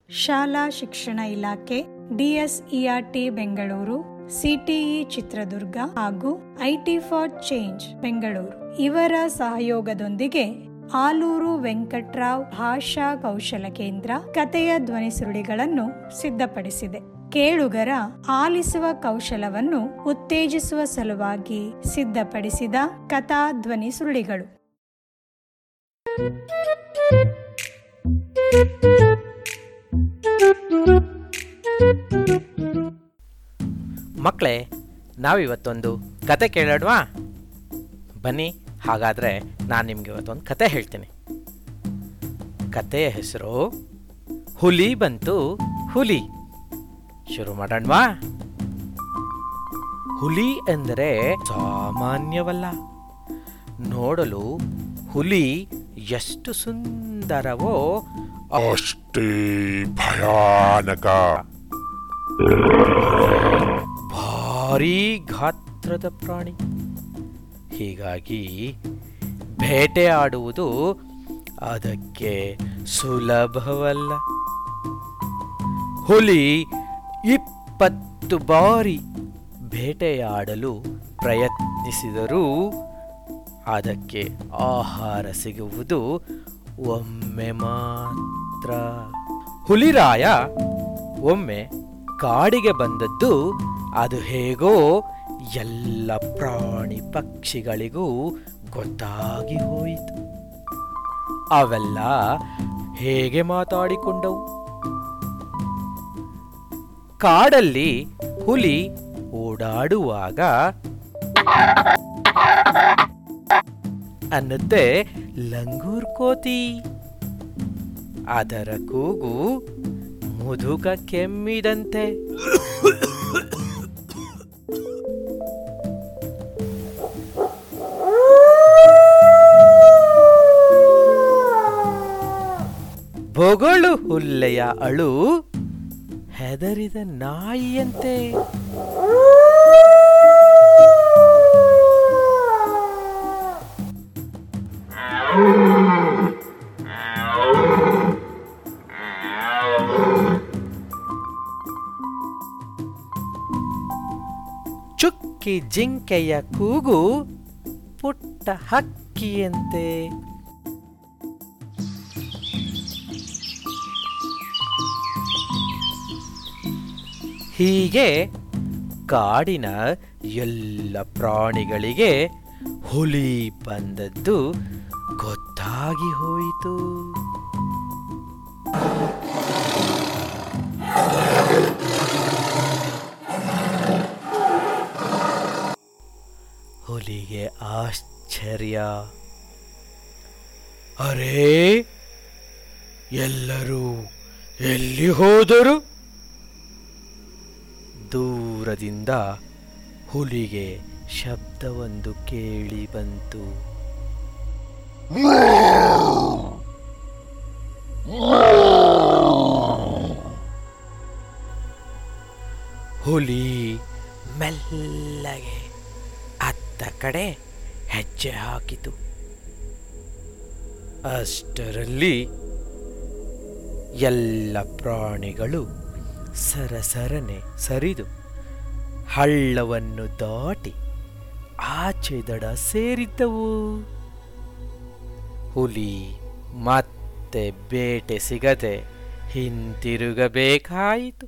ಶಾಲಾ ಶಿಕ್ಷಣ ಇಲಾಖೆ ಡಿಎಸ್ಇಆರ್ಟಿ ಬೆಂಗಳೂರು ಸಿಟಿಇ ಚಿತ್ರದುರ್ಗ ಹಾಗೂ ಐಟಿ ಫಾರ್ ಚೇಂಜ್ ಬೆಂಗಳೂರು ಇವರ ಸಹಯೋಗದೊಂದಿಗೆ ಆಲೂರು ವೆಂಕಟ್ರಾವ್ ಭಾಷಾ ಕೌಶಲ ಕೇಂದ್ರ ಕಥೆಯ ಧ್ವನಿ ಸುರುಳಿಗಳನ್ನು ಸಿದ್ಧಪಡಿಸಿದೆ ಕೇಳುಗರ ಆಲಿಸುವ ಕೌಶಲವನ್ನು ಉತ್ತೇಜಿಸುವ ಸಲುವಾಗಿ ಸಿದ್ಧಪಡಿಸಿದ ಕಥಾ ಧ್ವನಿ ಸುರುಳಿಗಳು ಮಕ್ಕಳೇ ನಾವಿವತ್ತೊಂದು ಕತೆ ಕೇಳೋಣವಾ ಬನ್ನಿ ಹಾಗಾದರೆ ನಾನು ನಿಮಗೆ ಇವತ್ತೊಂದು ಕತೆ ಹೇಳ್ತೀನಿ ಕತೆಯ ಹೆಸರು ಹುಲಿ ಬಂತು ಹುಲಿ ಶುರು ಮಾಡೋಣವಾ ಹುಲಿ ಎಂದರೆ ಸಾಮಾನ್ಯವಲ್ಲ ನೋಡಲು ಹುಲಿ ಎಷ್ಟು ಸುಂದರವೋ ಅಷ್ಟೇ ಭಯಾನಕ ಭಾರೀ ಗಾತ್ರದ ಪ್ರಾಣಿ ಹೀಗಾಗಿ ಬೇಟೆಯಾಡುವುದು ಅದಕ್ಕೆ ಸುಲಭವಲ್ಲ ಹುಲಿ ಇಪ್ಪತ್ತು ಬಾರಿ ಬೇಟೆಯಾಡಲು ಪ್ರಯತ್ನಿಸಿದರೂ ಅದಕ್ಕೆ ಆಹಾರ ಸಿಗುವುದು ಒಮ್ಮೆ ಮಾತ್ರ ಹುಲಿರಾಯ ಒಮ್ಮೆ ಕಾಡಿಗೆ ಬಂದದ್ದು ಅದು ಹೇಗೋ ಎಲ್ಲ ಪ್ರಾಣಿ ಪಕ್ಷಿಗಳಿಗೂ ಗೊತ್ತಾಗಿ ಹೋಯಿತು ಅವೆಲ್ಲ ಹೇಗೆ ಮಾತಾಡಿಕೊಂಡವು ಕಾಡಲ್ಲಿ ಹುಲಿ ಓಡಾಡುವಾಗ ಅನ್ನತ್ತೆ ಲಂಗೂರ್ ಕೋತಿ ಅದರ ಕೂಗು ಮುದುಕ ಕೆಮ್ಮಿದಂತೆ ಬೊಗಳು ಹುಲ್ಲೆಯ ಅಳು ಹೆದರಿದ ನಾಯಿಯಂತೆ ಚುಕ್ಕಿ ಜಿಂಕೆಯ ಕೂಗು ಪುಟ್ಟ ಹಕ್ಕಿಯಂತೆ ಹೀಗೆ ಕಾಡಿನ ಎಲ್ಲ ಪ್ರಾಣಿಗಳಿಗೆ ಹುಲಿ ಬಂದದ್ದು ಗೊತ್ತಾಗಿ ಹೋಯಿತು ಹುಲಿಗೆ ಆಶ್ಚರ್ಯ ಅರೇ ಎಲ್ಲರೂ ಎಲ್ಲಿ ಹೋದರು ದೂರದಿಂದ ಹುಲಿಗೆ ಶಬ್ದವೊಂದು ಕೇಳಿ ಬಂತು ಹುಲಿ ಮೆಲ್ಲಗೆ ಅತ್ತ ಕಡೆ ಹೆಜ್ಜೆ ಹಾಕಿತು ಅಷ್ಟರಲ್ಲಿ ಎಲ್ಲ ಪ್ರಾಣಿಗಳು ಸರಸರನೆ ಸರಿದು ಹಳ್ಳವನ್ನು ದಾಟಿ ಆಚೆ ದಡ ಸೇರಿದ್ದವು ಹುಲಿ ಮತ್ತೆ ಬೇಟೆ ಸಿಗದೆ ಹಿಂತಿರುಗಬೇಕಾಯಿತು